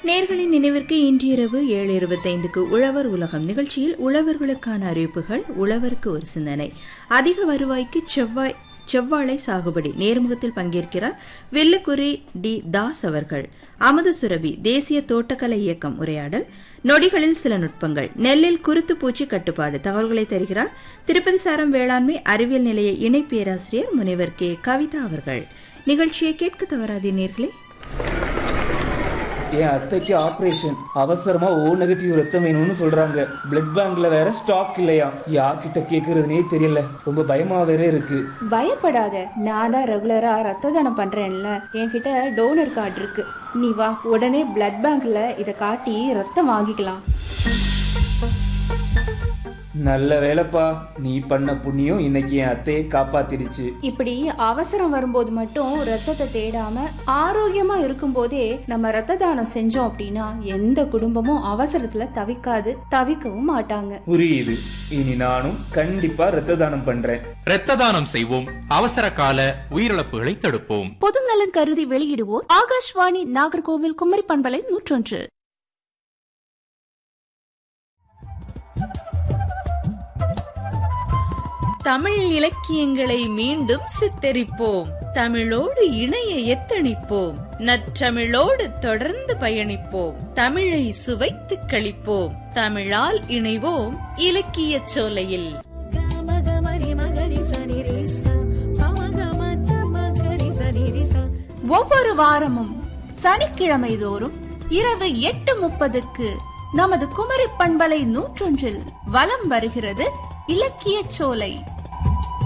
நேர்களின் நினைவிற்கு இன்று இரவு ஏழு இருபத்தைந்துக்கு உழவர் உலகம் நிகழ்ச்சியில் உழவர்களுக்கான அறிவிப்புகள் உழவருக்கு ஒரு சிந்தனை அதிக வருவாய்க்கு செவ்வாய் செவ்வாழை சாகுபடி நேர்முகத்தில் பங்கேற்கிறார் வெள்ளுக்குறி டி தாஸ் அவர்கள் அமுத சுரபி தேசிய தோட்டக்கலை இயக்கம் உரையாடல் நொடிகளில் சில நுட்பங்கள் நெல்லில் குருத்து பூச்சி கட்டுப்பாடு தகவல்களை தருகிறார் திருப்பதி சாரம் வேளாண்மை அறிவியல் நிலைய இணை பேராசிரியர் முனைவர் கே கவிதா அவர்கள் நிகழ்ச்சியை கேட்க தவறாதே நேர்களே என் அத்தைக்கு ஆபரேஷன் அவசரமா ஓ நெகட்டிவ் ரத்தம் வேணும்னு சொல்றாங்க பிளட் பேங்க்ல வேற ஸ்டாக் இல்லையா யார்கிட்ட கேக்குறதுனே தெரியல ரொம்ப பயமா வேற இருக்கு பயப்படாத நான் தான் ரெகுலரா ரத்த தானம் பண்றேன்ல என்கிட்ட டோனர் கார்டு இருக்கு நீ வா உடனே பிளட் பேங்க்ல இத காட்டி ரத்தம் வாங்கிக்கலாம் நல்ல வேலைப்பா நீ பண்ண புண்ணியம் இன்னைக்கு என் அத்தையை காப்பாத்திருச்சு இப்படி அவசரம் வரும்போது மட்டும் ரத்தத்தை தேடாம ஆரோக்கியமா இருக்கும்போதே நம்ம ரத்த தானம் செஞ்சோம் அப்படின்னா எந்த குடும்பமும் அவசரத்துல தவிக்காது தவிக்கவும் மாட்டாங்க புரியுது இனி நானும் கண்டிப்பா ரத்த தானம் பண்றேன் இரத்த தானம் செய்வோம் அவசர கால உயிரிழப்புகளை தடுப்போம் பொதுநலன் கருதி வெளியிடுவோர் ஆகாஷ்வாணி நாகர்கோவில் குமரி பண்பலை நூற்றொன்று தமிழ் இலக்கியங்களை மீண்டும் சித்தரிப்போம் தமிழோடு இணைய எத்தணிப்போம் நற்றமிழோடு தொடர்ந்து பயணிப்போம் தமிழை சுவைத்து கழிப்போம் தமிழால் இணைவோம் இலக்கிய சோலையில் ஒவ்வொரு வாரமும் சனிக்கிழமை தோறும் இரவு எட்டு முப்பதுக்கு நமது குமரி பண்பலை நூற்றொன்றில் வலம் வருகிறது இலக்கிய சோலை